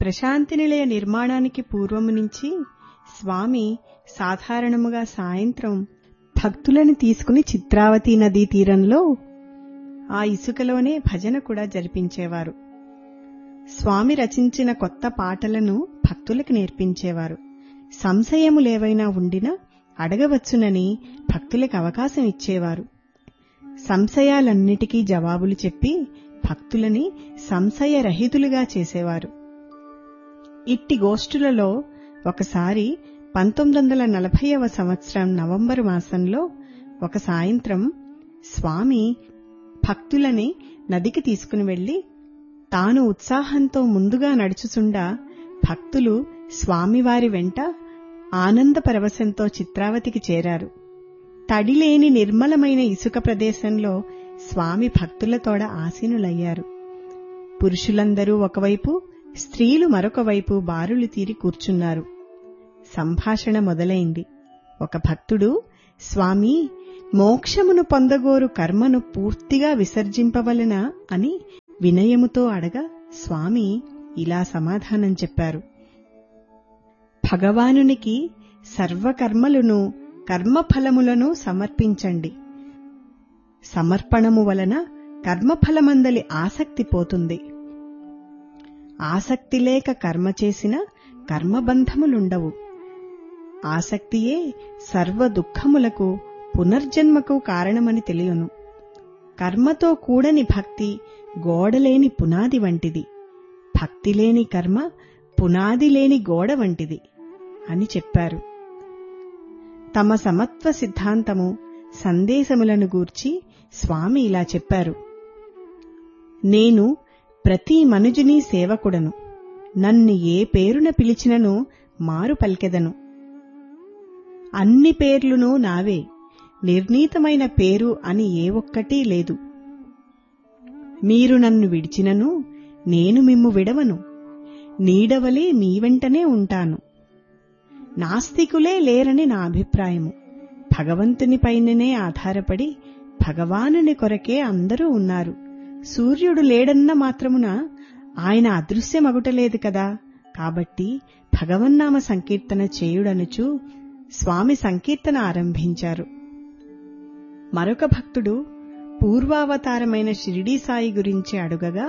ప్రశాంతి నిలయ నిర్మాణానికి పూర్వము నుంచి స్వామి సాధారణముగా సాయంత్రం భక్తులను తీసుకుని చిత్రావతి నదీ తీరంలో ఆ ఇసుకలోనే భజన కూడా జరిపించేవారు స్వామి రచించిన కొత్త పాటలను భక్తులకు నేర్పించేవారు సంశయములేవైనా ఉండినా అడగవచ్చునని భక్తులకు అవకాశం ఇచ్చేవారు సంశయాలన్నిటికీ జవాబులు చెప్పి భక్తులని సంశయరహితులుగా చేసేవారు ఇట్టి గోష్ఠులలో ఒకసారి పంతొమ్మిది వందల నలభైవ సంవత్సరం నవంబరు మాసంలో ఒక సాయంత్రం స్వామి భక్తులని నదికి తీసుకుని వెళ్లి తాను ఉత్సాహంతో ముందుగా నడుచుచుండా భక్తులు స్వామివారి వెంట ఆనంద పరవశంతో చిత్రావతికి చేరారు తడిలేని నిర్మలమైన ఇసుక ప్రదేశంలో స్వామి భక్తులతోడ ఆసీనులయ్యారు పురుషులందరూ ఒకవైపు స్త్రీలు మరొక వైపు బారులు తీరి కూర్చున్నారు సంభాషణ మొదలైంది ఒక భక్తుడు స్వామి మోక్షమును పొందగోరు కర్మను పూర్తిగా విసర్జింపవలనా అని వినయముతో అడగా స్వామి ఇలా సమాధానం చెప్పారు భగవానునికి సర్వకర్మలను కర్మఫలములను సమర్పించండి సమర్పణము వలన కర్మఫలమందలి ఆసక్తి పోతుంది ఆసక్తి లేక కర్మ చేసిన కర్మబంధములుండవు ఆసక్తియే సర్వ దుఃఖములకు పునర్జన్మకు కారణమని తెలియను కర్మతో కూడని భక్తి గోడలేని పునాది వంటిది భక్తి లేని కర్మ పునాది లేని గోడ వంటిది అని చెప్పారు తమ సమత్వ సిద్ధాంతము సందేశములను గూర్చి స్వామి ఇలా చెప్పారు నేను ప్రతి మనుజుని సేవకుడను నన్ను ఏ పేరున పిలిచినను మారు పలికెదను అన్ని పేర్లునూ నావే నిర్ణీతమైన పేరు అని ఏ ఒక్కటీ లేదు మీరు నన్ను విడిచినను నేను మిమ్ము విడవను నీడవలే మీ వెంటనే ఉంటాను నాస్తికులే లేరని నా అభిప్రాయము భగవంతునిపైననే ఆధారపడి భగవానుని కొరకే అందరూ ఉన్నారు సూర్యుడు లేడన్న మాత్రమున ఆయన అదృశ్యమగుటలేదు కదా కాబట్టి భగవన్నామ సంకీర్తన చేయుడనుచు స్వామి సంకీర్తన ఆరంభించారు మరొక భక్తుడు పూర్వావతారమైన షిరిడీ సాయి గురించి అడుగగా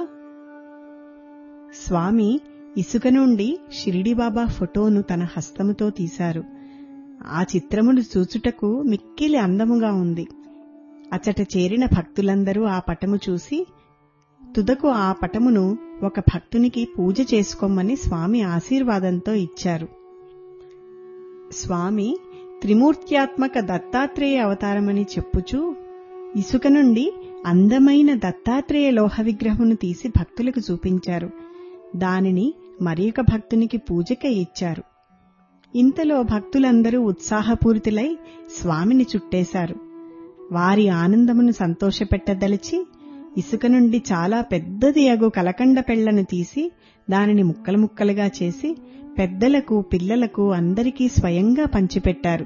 స్వామి ఇసుక నుండి షిరిడిబాబా ఫోటోను తన హస్తముతో తీశారు ఆ చిత్రమును చూచుటకు మిక్కిలి అందముగా ఉంది అచట చేరిన భక్తులందరూ ఆ పటము చూసి తుదకు ఆ పటమును ఒక భక్తునికి పూజ చేసుకోమని స్వామి ఆశీర్వాదంతో ఇచ్చారు స్వామి త్రిమూర్త్యాత్మక దత్తాత్రేయ అవతారమని చెప్పుచూ ఇసుక నుండి అందమైన దత్తాత్రేయ లోహ విగ్రహమును తీసి భక్తులకు చూపించారు దానిని మరియొక భక్తునికి పూజకై ఇచ్చారు ఇంతలో భక్తులందరూ ఉత్సాహపూరితులై స్వామిని చుట్టేశారు వారి ఆనందమును సంతోషపెట్టదలిచి ఇసుక నుండి చాలా పెద్దది అగు కలకండ పెళ్లను తీసి దానిని ముక్కలు ముక్కలుగా చేసి పెద్దలకు పిల్లలకు అందరికీ స్వయంగా పంచిపెట్టారు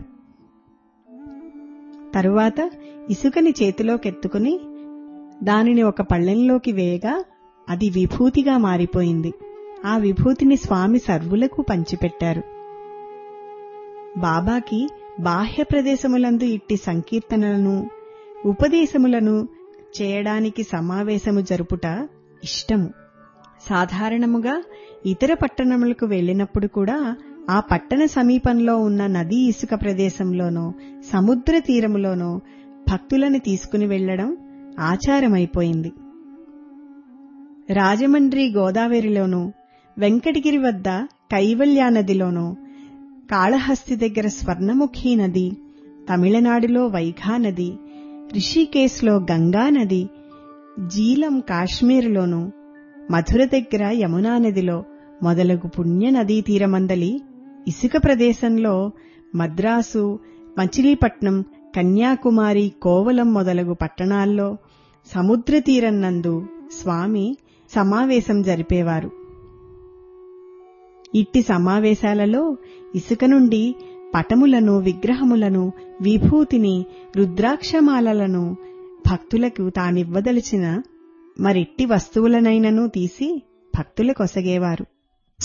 తరువాత ఇసుకని చేతిలోకెత్తుకుని దానిని ఒక పళ్ళెంలోకి వేయగా అది విభూతిగా మారిపోయింది ఆ విభూతిని స్వామి సర్వులకు పంచిపెట్టారు బాబాకి బాహ్య ప్రదేశములందు ఇట్టి సంకీర్తనలను ఉపదేశములను చేయడానికి సమావేశము జరుపుట ఇష్టము సాధారణముగా ఇతర పట్టణములకు వెళ్లినప్పుడు కూడా ఆ పట్టణ సమీపంలో ఉన్న నదీ ఇసుక ప్రదేశంలోనో సముద్ర తీరములోనో భక్తులను తీసుకుని వెళ్లడం ఆచారమైపోయింది రాజమండ్రి గోదావరిలోనూ వెంకటగిరి వద్ద కైవల్యా నదిలోనూ కాళహస్తి దగ్గర స్వర్ణముఖి నది తమిళనాడులో వైఘా నది రిషికేశ్లో గంగా నది జీలం కాశ్మీరులోనూ మధుర దగ్గర యమునా నదిలో మొదలగు పుణ్య నదీ తీరమందలి ఇసుక ప్రదేశంలో మద్రాసు మచిలీపట్నం కన్యాకుమారి కోవలం మొదలగు పట్టణాల్లో సముద్ర తీరన్నందు స్వామి సమావేశం జరిపేవారు ఇట్టి సమావేశాలలో ఇసుక నుండి పటములను విగ్రహములను విభూతిని రుద్రాక్షమాలలను భక్తులకు తానివ్వదలిచిన మరిట్టి వస్తువులనైనను తీసి భక్తులకొసగేవారు